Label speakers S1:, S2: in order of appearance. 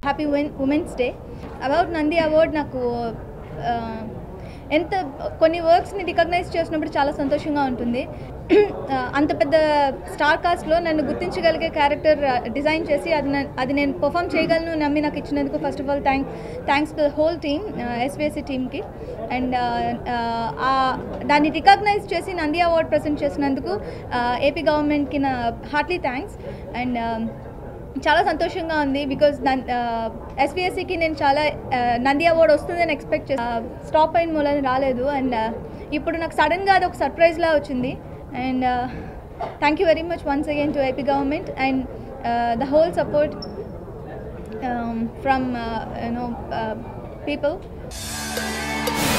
S1: happy women's day about Nandi award నాకు ఆ, ఎంత కొన్ని వర్క్స్ని రికగ్నైజ్ చేసినప్పుడు చాలా సంతోషంగా ఉంటుంది ఆ, అంత పెద్ద స్టార్ కాస్ట్లో నన్ను గుర్తించగలిగే క్యారెక్టర్ డిజైన్ చేసి అది నన్ను- అది నేను పర్ఫామ్ చేయగలను నమ్మి నాకు ఇచ్చినందుకు first of all thank thanks to the whole team SVSC టీమ్కి అండ్ దాన్ని రికగ్నైజ్ చేసి నంది అవార్డ్ ప్రజెంట్ చేసినందుకు ఏపీ గవర్నమెంట్కి నా హార్ట్లీ థ్యాంక్స్ అండ్ చాలా సంతోషంగా ఉంది బికాజ్ ఎస్విఎస్సికి నేను చాలా ఆ, నంది అవార్డ్ వస్తుందని ఎక్స్పెక్ట్ చేసి స్టాప్ అయిన మూలని రాలేదు అండ్ ఇప్పుడు నాకు సడన్గా అది ఒక సర్ప్రైజ్లా వచ్చింది and thank you very much once again to AP government and the whole support from you know people